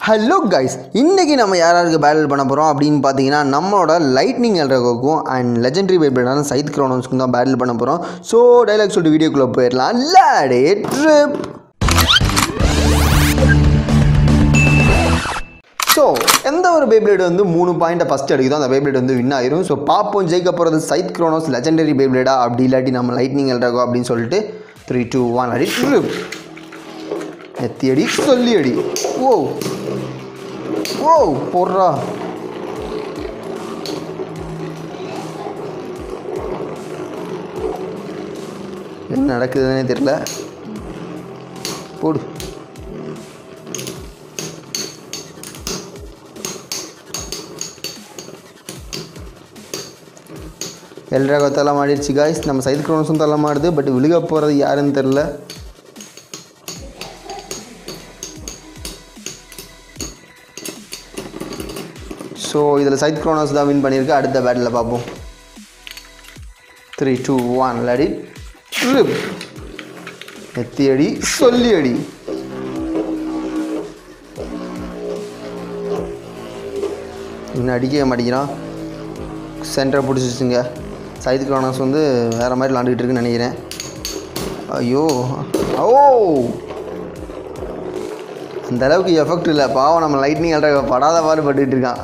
hello guys இன்றைக்கி நம்ம யாராருக்கு பேட்டில் பண்ண போகிறோம் அப்படின்னு பார்த்தீங்கன்னா நம்மளோட லைட்னிங் எல்ரகோக்கும் அண்ட் லெஜெண்டரி பேபிளான சைத் க்ரோனோஸ்க்கும் தான் பேட்டில் பண்ண போகிறோம் ஸோ டைலாக் சொல்லிட்டு வீடியோக்குள்ளே போயிடலாம் லாடே ட்ரிப் ஸோ எந்த ஒரு பேப்ளேட் வந்து மூணு பாயிண்ட்டை ஃபஸ்ட் எடுக்குதோ அந்த பேப்ளேட் வந்து வின் ஆயிரும் ஸோ பார்ப்போம் ஜெயிக்க போகிறது சைத் க்ரோனோஸ் லெஜெண்டரி பேப்ளேடா அப்படி இல்லாட்டி நம்ம லைட்னிங் எல்ரகோ அப்படின்னு சொல்லிட்டு த்ரீ டூ ஒன் அடி ட்ரிப் எத்தி அடி சொல்லி அடி ஓ ஓ போடுறா என்ன நடக்குதுன்னே தெரியல போடு எல்ராகோ தலை மாடிடுச்சு காய்ஸ் நம்ம சைத் குரோனஸும் தலை மாடுது பட் விழுக போகிறது யாருன்னு தெரில ஸோ இதில் சைத் குரோனஸ் தான் வின் பண்ணியிருக்கு அடுத்த பேட்டில் பார்ப்போம் த்ரீ டூ ஒன் லடி ட்ரிப் எத்தி அடி சொல்லி அடி இன்னும் அடிக்கவே மாட்டேங்கிறான் சென்டரை பிடிச்சிச்சுங்க சைத் குரோனஸ் வந்து வேறு மாதிரி விளாண்டுக்கிட்டு இருக்குன்னு நினைக்கிறேன் ஐயோ ஓ அந்த அளவுக்கு எஃபெக்ட் இல்லை பாவம் நம்ம லைட்னிங் அல்ற படாத பாடு பட்டுக்கிட்டு இருக்கான்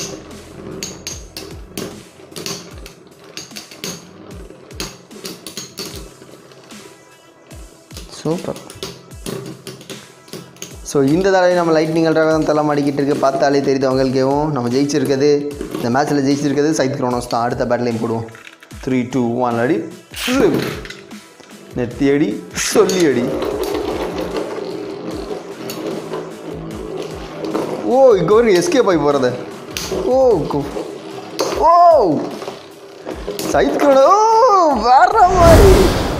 சூப்பர் ஸோ இந்த தடவை நம்ம லைட்னிங் அல்ட்ராக தான் தலை மாடிக்கிட்டு இருக்கு பார்த்தாலே தெரியுது அவங்களுக்கேவும் நம்ம ஜெயிச்சிருக்கிறது இந்த மேட்ச்சில் ஜெயிச்சிருக்கிறது சைத் குரோனோஸ் தான் அடுத்த பேட்லையும் போடுவோம் த்ரீ டூ ஒன் அடி நெத்தி அடி சொல்லி அடி ஓ இங்கே ஒரு எஸ்கேப் ஆகி போகிறது ஓ கு- ஓ சைத் குரோனோ ஓ வேற மாதிரி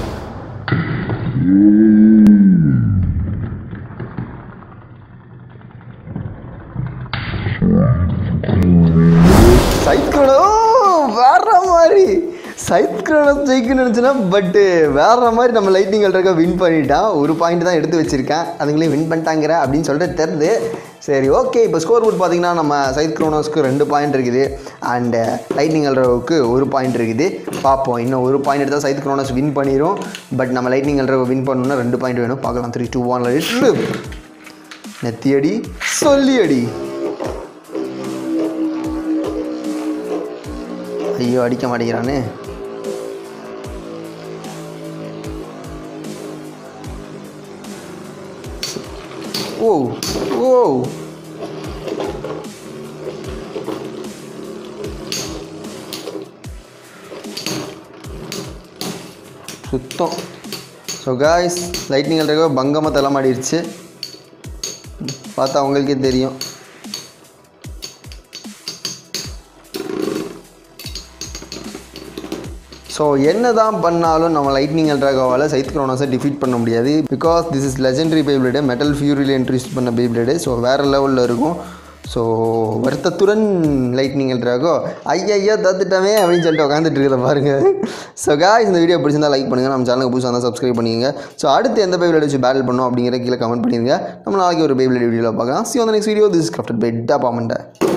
சைத் குரோனோ வேற மாதிரி சைத் குரோனோ ஜெயிக்கணும்னு நினச்சுன்னா பட்டு வேற மாதிரி நம்ம லைட்னிங் அல்ட்ராக்க வின் பண்ணிட்டான் ஒரு பாயிண்ட் தான் எடுத்து வச்சிருக்கேன் அதுங்களையும் வின் பண்ணிட்டாங்கிற அப்படின்னு சொல்லிட்டு தெரியுது சரி ஓகே இப்போ ஸ்கோர் போர்ட் பார்த்தீங்கன்னா நம்ம சைத் குரோனோஸ்க்கு ரெண்டு பாயிண்ட் இருக்குது அண்டு லைட்னிங் அல்ட்ராவுக்கு ஒரு பாயிண்ட் இருக்குது பார்ப்போம் இன்னும் ஒரு பாயிண்ட் எடுத்தால் சைத் குரோனோஸ் வின் பண்ணிடும் பட் நம்ம லைட்னிங் அல்ட்ராவை வின் பண்ணணும்னா ரெண்டு பாயிண்ட் வேணும் பார்க்கலாம் த்ரீ டூ ஒன் நெத்தி அடி சொல்லி அடி ஐயோ அடிக்க மாட்டேங்கிறானே ஓ ஓ சுத்தம் ஸோ காய்ஸ் லைட்னிங் இருக்கோ பங்கமாக தலைமாடிடுச்சு பார்த்தா உங்களுக்கே தெரியும் ஸோ என்ன தான் பண்ணாலும் நம்ம லைட்னிங் அல்ட்ராகோவால் சைத் குரோனஸை டிஃபீட் பண்ண முடியாது because this is legendary beyblade metal ஃபியூரியில் இன்ட்ரடியூஸ் பண்ண பேப்ளேடு ஸோ வேறு லெவலில் இருக்கும் ஸோ வருத்தத்துடன் லைட்னிங் அல்ட்ராகோ ஐயா தத்துட்டமே அப்படின்னு சொல்லிட்டு உட்காந்துட்டு இருக்கிறத பாருங்கள் ஸோ காய்ஸ் இந்த வீடியோ பிடிச்சிருந்தா லைக் பண்ணுங்கள் நம்ம சேனலுக்கு புதுசாக இருந்தால் சப்ஸ்கிரைப் பண்ணிக்கங்க ஸோ அடுத்து எந்த பேப்ளேட் வச்சு பேட்டில் பண்ணோம் அப்படிங்கிற கீழே கமெண்ட் பண்ணிடுங்க நம்ம நாளைக்கு ஒரு பேப்ளேட் வீடியோவில் பார்க்கலாம் சி அந்த next video this crafted by டா பாமண்டை